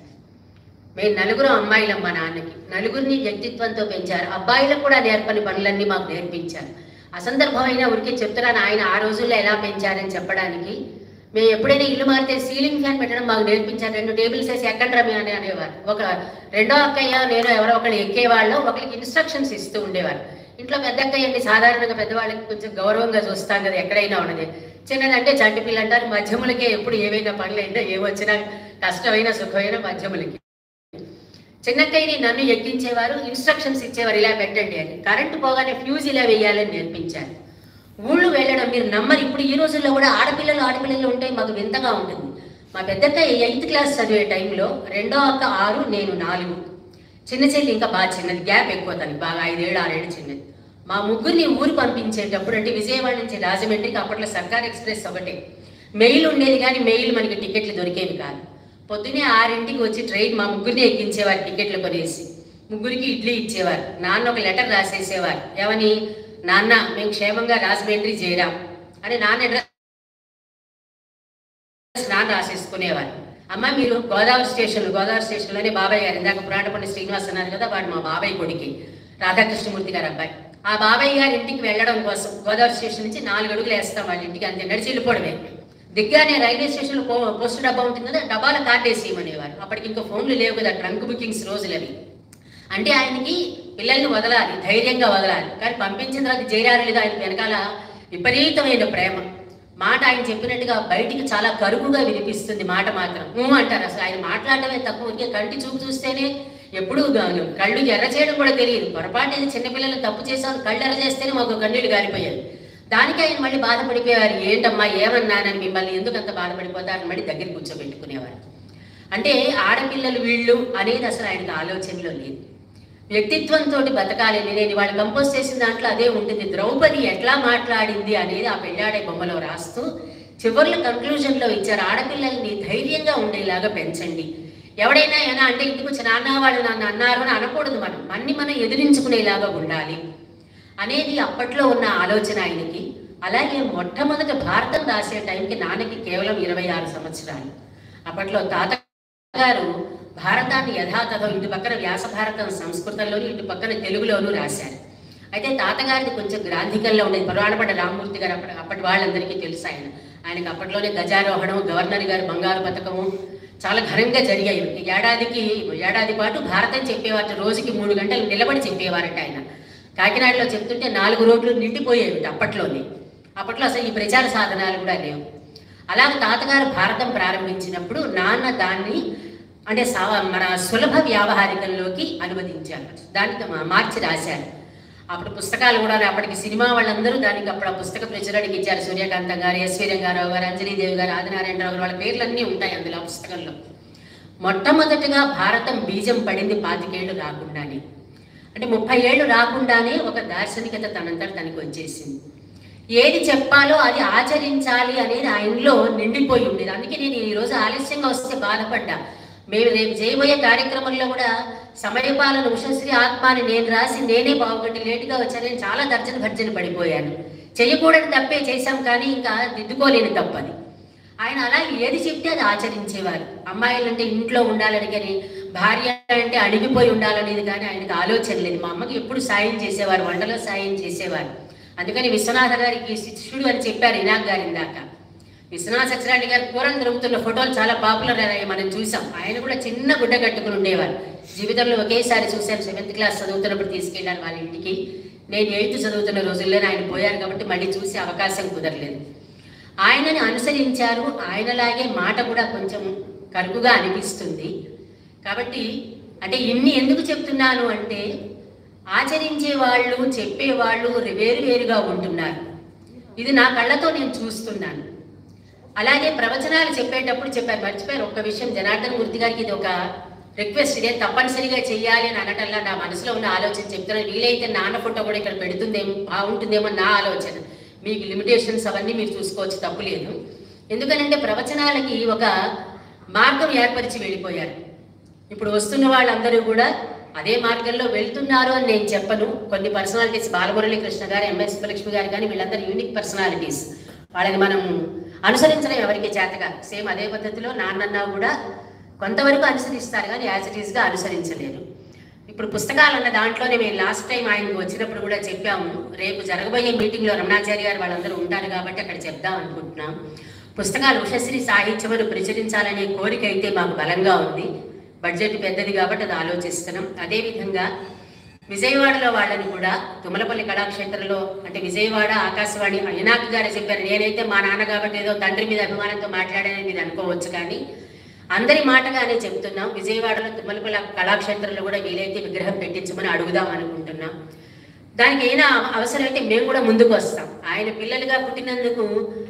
Speaker 4: మేము నలుగురు అమ్మాయిలం మా నాన్నకి నలుగురిని వ్యక్తిత్వంతో పెంచారు అబ్బాయిలకు కూడా నేర్పని పనులన్నీ మాకు నేర్పించారు అసందర్భమైన ఉరికి చెప్తున్నాను ఆయన ఆ రోజుల్లో ఎలా పెంచారని చెప్పడానికి మేము ఎప్పుడైనా ఇల్లు మారితే సీలింగ్ ఫ్యాన్ పెట్టడం మాకు నేర్పించారు రెండు టేబుల్స్ వేసి ఎక్కండి రమ్య అని అనేవారు ఒక రెండో అక్కయ్య నేను ఎవరో ఒకళ్ళు ఎక్కేవాళ్ళు ఒకరికి ఇన్స్ట్రక్షన్స్ ఇస్తూ ఉండేవారు ఇంట్లో పెద్ద అక్కయ్య అండి సాధారణంగా పెద్దవాళ్ళకి కొంచెం గౌరవంగా చూస్తాం కదా ఎక్కడైనా ఉన్నది చిన్నదంటే చంటి పిల్ల అంటారు మధ్యములకే ఎప్పుడు ఏవైనా పనులు అయినా ఏమొచ్చినా కష్టమైన సుఖమైన మధ్యములకి చిన్నక్కయ్యని నన్ను ఎక్కించేవారు ఇన్స్ట్రక్షన్స్ ఇచ్చేవారు ఇలా పెట్టండి అని కరెంటు పోగానే ఫ్యూజ్ ఇలా వేయాలని నేర్పించారు ఊళ్ళు వెళ్ళడం మీరు నమ్మరు ఇప్పుడు ఈ రోజుల్లో కూడా ఆడపిల్లలు ఆడపిల్లలు ఉంటే మాకు వింతగా ఉంటుంది మా పెద్దక్క ఎయిత్ క్లాస్ చదివే టైంలో రెండో అక్క ఆరు నేను నాలుగు చిన్న చెల్లి ఇంకా బాగా చిన్నది గ్యాప్ ఎక్కువ తనకి బాగా ఐదేళ్ళు ఆరేళ్ళు చిన్నది మా ముగ్గురిని ఊరు పంపించేటప్పుడు అంటే విజయవాడ నుంచి రాజమండ్రికి అప్పట్లో సర్కార్ ఎక్స్ప్రెస్ ఒకటే మెయిల్ ఉండేది కానీ మెయిల్ మనకి టికెట్లు దొరికేవి కాదు పొద్దునే ఆరింటికి వచ్చి ట్రైన్ మా ముగ్గురిని ఎక్కించేవారు టికెట్లు కొనేసి ముగ్గురికి ఇడ్లీ ఇచ్చేవారు నాన్న ఒక లెటర్ రాసేసేవారు ఏమని నాన్న మేము క్షేమంగా రాజమండ్రి చేరాం అని నాన్న అడ్రస్ నాన్న రాసేసుకునేవారు అమ్మ మీరు గోదావరి స్టేషన్ గోదావరి స్టేషన్లోనే బాబాయ్ గారు ఇందాక పురాటపల్లి శ్రీనివాస్ అన్నారు కదా వాడు మా బాబాయ్ కొడుకి రాధాకృష్ణమూర్తి గారు అబ్బాయి ఆ బాబాయ్ గారి ఇంటికి వెళ్ళడం కోసం గోదావరి స్టేషన్ నుంచి నాలుగు అడుగులు వేస్తాం వాళ్ళ ఇంటికి అంతే నడిచి వెళ్ళిపోవడమే దిగ్గానే రైల్వే స్టేషన్లో పో పోస్ట్ డబ్బా ఉంటుంది కదా డబ్బాల కార్డు వేసి ఇవ్వమనేవారు అప్పటికి ఇంకా ఫోన్లు లేవు కదా ట్రంక్ బుకింగ్స్ రోజులు అవి అంటే ఆయనకి పిల్లల్ని వదలాలి ధైర్యంగా వదలాలి కానీ పంపించిన తర్వాత జైరారు లేదా ఆయన వెనకాల విపరీతమైన ప్రేమ మాట ఆయన చెప్పినట్టుగా బయటికి చాలా కరుకుగా వినిపిస్తుంది మాట మాత్రం ఊ అంటారు అసలు ఆయన మాట్లాడటమే తక్కువ ఊరికే కంటి చూపు చూస్తేనే ఎప్పుడు కళ్ళు ఎర్ర చేయడం కూడా తెలియదు పొరపాటు ఇది చిన్నపిల్లలు తప్పు చేసాం కళ్ళు ఎర్ర చేస్తేనే మాకు కన్నీళ్ళు గారిపోయాయి దానికి ఆయన మళ్ళీ బాధపడిపోయేవారు ఏంటమ్మా ఏమన్నానని మిమ్మల్ని ఎందుకు అంత బాధపడిపోతారని మళ్ళీ దగ్గర కూర్చోబెట్టుకునేవారు అంటే ఆడపిల్లలు వీళ్ళు అనేది అసలు ఆయనకు ఆలోచనలో లేదు వ్యక్తిత్వంతో బతకాలి నేను వాళ్ళు కంపోజ్ చేసిన దాంట్లో అదే ఉంటుంది ద్రౌపది ఎట్లా మాట్లాడింది అనేది ఆ పెళ్ళాడే బొమ్మలో రాస్తూ చివరిలో కంక్లూజన్లో ఇచ్చారు ఆడపిల్లల్ని ధైర్యంగా ఉండేలాగా పెంచండి ఎవడైనా ఏనా అంటే ఇంటికి వచ్చి నాన్న వాళ్ళు నన్ను అన్నారు అని అనకూడదు మనం మన్ని మనం ఎదిరించుకునేలాగా ఉండాలి అనేది అప్పట్లో ఉన్న ఆలోచన ఆయనకి అలాగే మొట్టమొదట భారతం రాసే టైంకి నాన్నకి కేవలం ఇరవై ఆరు సంవత్సరాలు అప్పట్లో తాతగారు భారతాన్ని యథాతథం ఇటు పక్కన వ్యాస భారతం సంస్కృతంలోను ఇటు పక్కన తెలుగులోనూ రాశారు అయితే తాతగారిది కొంచెం గ్రాంధికంలో ఉండేది పురాణపడ్డ రామ్మూర్తి గారు అప్పటి అప్పటి వాళ్ళందరికీ తెలుసు ఆయన ఆయనకి అప్పట్లోనే గజారోహణం గవర్నర్ గారు బంగారు పథకము చాలా ఘనంగా జరిగాయి ఏడాదికి ఏడాది పాటు భారతం చెప్పేవారు రోజుకి మూడు గంటలు నిలబడి చెప్పేవారట ఆయన కాకినాడలో చెప్తుంటే నాలుగు రోడ్లు నిండిపోయేవి అప్పట్లోనే అప్పట్లో అసలు ఈ ప్రచార సాధనాలు కూడా లేవు అలాగే తాతగారు భారతం ప్రారంభించినప్పుడు నాన్న దాన్ని అంటే సవ- మన సులభ వ్యావహారికంలోకి అనువదించారు దానికి మా- మార్చి రాశారు అప్పుడు పుస్తకాలు కూడా అప్పటికి సినిమా వాళ్ళందరూ దానికి అప్పుడు ఆ పుస్తక ప్రచురణకి ఇచ్చారు సూర్యకాంతం గారు ఎస్వి రంగారావు గారు అంజలీదేవి గారు ఆదినారాయణరావు గారు వాళ్ళ పేర్లన్నీ ఉంటాయి అందులో ఆ పుస్తకంలో మొట్టమొదటిగా భారతం బీజం పడింది పాతికేళ్లు రాకుండానే అంటే ముప్పై ఏళ్ళు రాకుండానే ఒక దార్శనికత తనంతట తనకి వచ్చేసింది ఏది చెప్పాలో అది ఆచరించాలి అనేది ఆయనలో నిండిపోయి ఉండేది అందుకే నేను ఈ రోజు ఆలస్యంగా వస్తే బాధపడ్డా మేము రేపు చేయబోయే కార్యక్రమంలో కూడా సమయపాలన ఉషశ్రీ ఆత్మాని నేను రాసి నేనే బాగుగట్టి లేటుగా వచ్చాను నేను చాలా దర్జన భర్జన పడిపోయాను చేయకూడని తప్పే చేశాం కానీ ఇంకా దిద్దుకోలేని తప్పది ఆయన అలా ఏది చెప్తే అది ఆచరించేవారు అమ్మాయిలంటే ఇంట్లో ఉండాలని కానీ భార్య అంటే అడిగిపోయి ఉండాలనేది కానీ ఆయనకు ఆలోచన లేదు మా అమ్మకి ఎప్పుడు సాయం చేసేవారు వంటలో సాయం చేసేవారు అందుకని విశ్వనాథ గారికి శిష్యుడు అని చెప్పారు ఇనాక్ గారి ఇందాక విశ్వనాథ సత్యనారాయణ గారి కూరలు దొరుకుతున్న ఫోటోలు చాలా పాపులర్ అయ్యాయి మనం చూసాం ఆయన కూడా చిన్న గుడ్డ కట్టుకుని ఉండేవారు జీవితంలో ఒకేసారి చూశాను సెవెంత్ క్లాస్ చదువుతున్నప్పుడు తీసుకెళ్ళాను వాళ్ళ ఇంటికి నేను ఎయిత్ చదువుతున్న రోజుల్లోనే ఆయన పోయారు కాబట్టి మళ్ళీ చూసే అవకాశం కుదరలేదు ఆయనని అనుసరించారు ఆయనలాగే మాట కూడా కొంచెం కరుకుగా అనిపిస్తుంది కాబట్టి అంటే ఇన్ని ఎందుకు చెప్తున్నాను అంటే ఆచరించే వాళ్ళు చెప్పేవాళ్ళు వేరు వేరుగా ఉంటున్నారు ఇది నా కళ్ళతో నేను చూస్తున్నాను అలాగే ప్రవచనాలు చెప్పేటప్పుడు చెప్పారు మర్చిపోయారు ఒక్క విషయం జనార్దన్ మూర్తి గారికి ఇది ఒక రిక్వెస్ట్ ఇదే తప్పనిసరిగా చెయ్యాలి అని అనటంలా నా మనసులో ఉన్న ఆలోచన చెప్తున్నాను వీలైతే నాన్న ఫోటో కూడా ఇక్కడ పెడుతుందేమో బాగుంటుందేమో నా ఆలోచన మీకు లిమిటేషన్స్ అవన్నీ మీరు చూసుకోవచ్చు తప్పులేదు ఎందుకనంటే ప్రవచనాలకి ఒక మార్గం ఏర్పరిచి వెళ్ళిపోయారు ఇప్పుడు వస్తున్న వాళ్ళందరూ కూడా అదే మార్గంలో వెళ్తున్నారు అని నేను చెప్పను కొన్ని పర్సనాలిటీస్ బాలమురళీ కృష్ణ గారు ఎంఎస్ సుబ్బలక్ష్మి గారు కానీ వీళ్ళందరూ యూనిక్ పర్సనాలిటీస్ వాళ్ళని మనం అనుసరించడం ఎవరికి చేతగా సేమ్ అదే పద్ధతిలో నాన్నన్నా కూడా కొంతవరకు అనుసరిస్తారు కానీ యాజ్ ఇట్ ఈస్గా అనుసరించలేరు ఇప్పుడు పుస్తకాలు అన్న దాంట్లోనే మేము లాస్ట్ టైం ఆయనకు వచ్చినప్పుడు కూడా చెప్పాము రేపు జరగబోయే మీటింగ్లో రమణాచారి గారు వాళ్ళందరూ ఉంటారు కాబట్టి అక్కడ చెప్దాం అనుకుంటున్నాం పుస్తకాలు ఉషశ్రీ సాహిత్యమును ప్రచురించాలనే కోరిక అయితే మాకు బలంగా ఉంది బడ్జెట్ పెద్దది కాబట్టి అది ఆలోచిస్తున్నాం అదేవిధంగా విజయవాడలో వాళ్ళని కూడా తుమ్మలపల్లి కళాక్షేత్రంలో అంటే విజయవాడ ఆకాశవాణి అయ్యనాథ్ గారే చెప్పారు నేనైతే మా నాన్న కాబట్టి ఏదో తండ్రి మీద అభిమానంతో మాట్లాడానని మీరు అనుకోవచ్చు కానీ అందరి మాటగానే చెప్తున్నాం విజయవాడలో తుమ్మలపల్లి కళాక్షేత్రంలో కూడా వీలైతే విగ్రహం పెట్టించమని అడుగుదాం అనుకుంటున్నాం దానికి అయినా అవసరమైతే మేము కూడా ముందుకు వస్తాం ఆయన పిల్లలుగా పుట్టినందుకు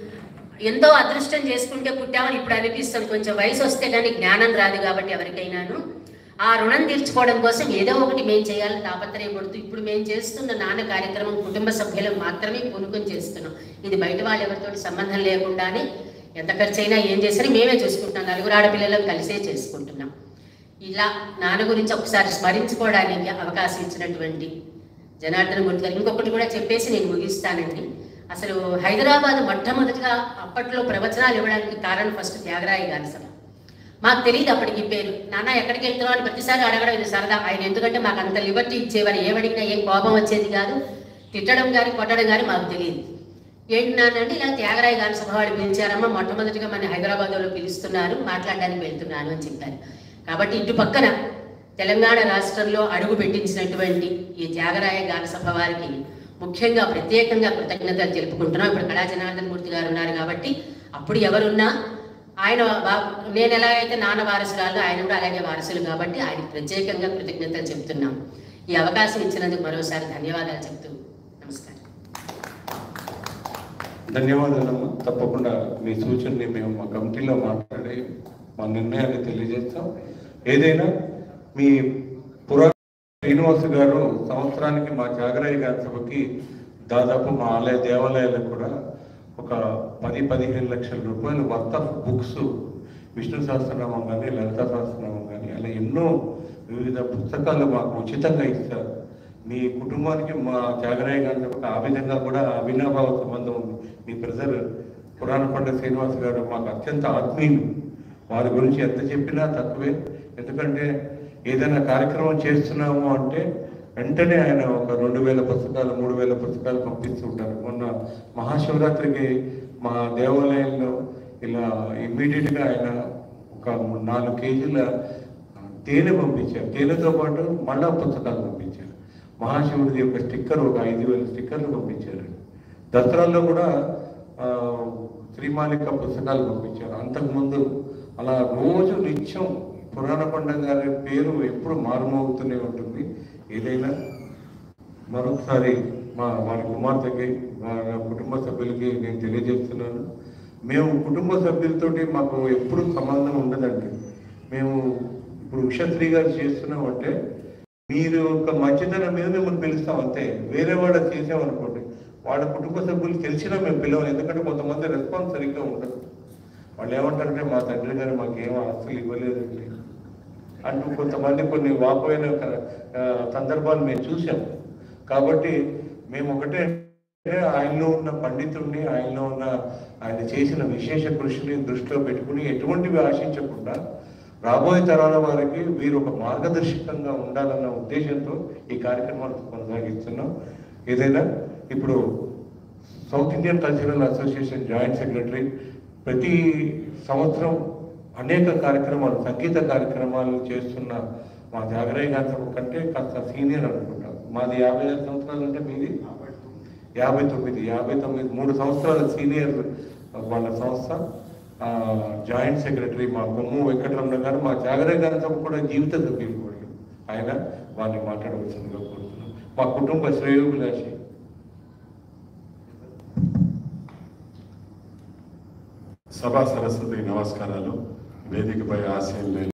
Speaker 4: ఎంతో అదృష్టం చేసుకుంటే పుట్టామని ఇప్పుడు అనిపిస్తుంది కొంచెం వయసు వస్తే కానీ జ్ఞానం రాదు కాబట్టి ఎవరికైనాను ఆ రుణం తీర్చుకోవడం కోసం ఏదో ఒకటి మేము చేయాలని తాపత్రయపడుతూ ఇప్పుడు మేము చేస్తున్న నాన్న కార్యక్రమం కుటుంబ సభ్యులకు మాత్రమే పూనుకొని చేస్తున్నాం ఇది బయట వాళ్ళు ఎవరితో సంబంధం లేకుండానే ఎంత ఖర్చు అయినా ఏం చేసినా మేమే చూసుకుంటున్నాం నలుగురు ఆడపిల్లలకు కలిసే చేసుకుంటున్నాం ఇలా నాన్న గురించి ఒకసారి స్మరించుకోవడానికి అవకాశం ఇచ్చినటువంటి జనార్దన్ మూర్తి గారు ఇంకొకటి కూడా చెప్పేసి నేను ముగిస్తానండి అసలు హైదరాబాద్ మొట్టమొదటిగా అప్పట్లో ప్రవచనాలు ఇవ్వడానికి కారణం ఫస్ట్ త్యాగరాయ గారి సభ మాకు తెలియదు అప్పటికి ఈ పేరు నాన్న ఎక్కడికి వెళ్తున్నావు అని ప్రతిసారి అడగడం ఇది సరదా ఆయన ఎందుకంటే మాకు అంత లిబర్టీ ఇచ్చేవారు ఏమడిగినా ఏం కోపం వచ్చేది కాదు తిట్టడం కానీ కొట్టడం కానీ మాకు తెలియదు ఏంటి నాన్న అంటే ఇలా త్యాగరాయ గారి సభ వాళ్ళు పిలిచారమ్మా మొట్టమొదటిగా మన హైదరాబాద్లో పిలుస్తున్నారు మాట్లాడడానికి వెళ్తున్నాను అని చెప్పారు కాబట్టి ఇటు పక్కన తెలంగాణ రాష్ట్రంలో అడుగు పెట్టించినటువంటి ఈ త్యాగరాయ గాన సభ వారికి ముఖ్యంగా ప్రత్యేకంగా కృతజ్ఞతలు తెలుపుకుంటున్నాం ఇప్పుడు కళా జనార్దన్ మూర్తి గారు ఉన్నారు కాబట్టి అప్పుడు ఎవరున్నా ఆయన వా- నేను ఎలా అయితే నాన్న వారసురాలు ఆయన కూడా అలాగే వారసులు కాబట్టి ఆయనకి ప్రత్యేకంగా కృతజ్ఞతలు చెప్తున్నాం ఈ అవకాశం ఇచ్చినందుకు మరోసారి ధన్యవాదాలు చెప్తూ నమస్కారం
Speaker 2: ధన్యవాదాలమ్మా తప్పకుండా మీ సూచనని మేము మా కమిటీలో మాట్లాడి మా నిర్ణయాన్ని తెలియజేస్తాం ఏదైనా మీ పురా శ్రీనివాస్ గారు సంవత్సరానికి మా జాగరాయ గారి సభకి దాదాపు మా ఆలయ దేవాలయాలకు కూడా ఒక పది పదిహేను లక్షల రూపాయలు worth of books Vishnu Sahasranamam కానీ లలిత సహస్రనామం కానీ అలా ఎన్నో వివిధ పుస్తకాలు మాకు ఉచితంగా ఇస్తారు మీ కుటుంబానికి మా త్యాగరాయ గారి ఆ విధంగా కూడా అవినాభావ సంబంధం ఉంది మీ బ్రదర్ పురాణ పండ శ్రీనివాస్ గారు మాకు అత్యంత ఆత్మీయులు వారి గురించి ఎంత చెప్పినా తక్కువే ఎందుకంటే ఏదైనా కార్యక్రమం చేస్తున్నాము అంటే వెంటనే ఆయన ఒక రెండు వేల పుస్తకాలు మూడు వేల పుస్తకాలు పంపిస్తుంటారు మొన్న మహాశివరాత్రికి మా దేవాలయంలో ఇలా ఇమ్మీడియట్గా ఆయన ఒక నాలుగు కేజీల తేనె పంపించారు తేనెతో పాటు మళ్ళా పుస్తకాలు పంపించారు మహాశివుడిది ఒక స్టిక్కర్ ఒక ఐదు వేల స్టిక్కర్లు పంపించారు దసరాల్లో కూడా ఆ, శ్రీమాలిక పుస్తకాలు పంపించారు అంతకుముందు అలా రోజు నిత్యం పురాణ పండుగ గారి పేరు ఎప్పుడు మారుమోగుతూనే ఉంటుంది ఏదైనా మరొకసారి మా వారి కుమార్తెకి వాళ్ళ కుటుంబ సభ్యులకి నేను తెలియజేస్తున్నాను మేము కుటుంబ సభ్యులతోటి మాకు ఎప్పుడు సంబంధం ఉండదండి మేము ఇప్పుడు ఉషశ్రీ గారు చేస్తున్నామంటే మీరు ఒక మంచితనం మీద మిమ్మల్ని పిలుస్తాం అంతే వేరే వాళ్ళ చేసామనుకోండి వాళ్ళ కుటుంబ సభ్యులు తెలిసినా మేము పిలవం ఎందుకంటే కొంతమంది రెస్పాన్స్ సరిగ్గా ఉండదు వాళ్ళు ఏమంటారంటే మా తండ్రి గారు మాకేం ఆస్తులు ఇవ్వలేదండి అంటూ కొంతమంది కొన్ని వాపోయిన ఆ, సందర్భాలు మేము చూసాం కాబట్టి మేము ఒకటే అంటే ఆయనలో ఉన్న పండితుడిని ఆయనలో ఉన్న ఆయన చేసిన విశేష కృషిని దృష్టిలో పెట్టుకుని ఎటువంటివి ఆశించకుండా రాబోయే తరాల వారికి వీరు ఒక మార్గదర్శకంగా ఉండాలన్న ఉద్దేశంతో ఈ కార్యక్రమాన్ని కొనసాగిస్తున్నాం ఏదైనా ఇప్పుడు South Indian cultural association joint secretary ప్రతి సంవత్సరం అనేక కార్యక్రమాలు సంగీత కార్యక్రమాలు చేస్తున్న మా జాగరయ్య గారి కంటే కాస్త సీనియర్ అనుకుంటాం మాది యాభై ఐదు సంవత్సరాలు అంటే మీది యాభై తొమ్మిది యాభై తొమ్మిది మూడు సంవత్సరాల సీనియర్ వాళ్ళ సంస్థ ఆ, జాయింట్ సెక్రటరీ మా కొమ్ము వెంకటరమణ గారు మా జాగరయ్య గారితో కూడా జీవిత సభ్యులు వాళ్ళు ఆయన వారిని మాట్లాడవలసిందిగా కోరుతున్నాం మా కుటుంబ శ్రేయోభిలాషి
Speaker 5: సభా సరస్వతి నమస్కారాలు వేదికపై ఆశయం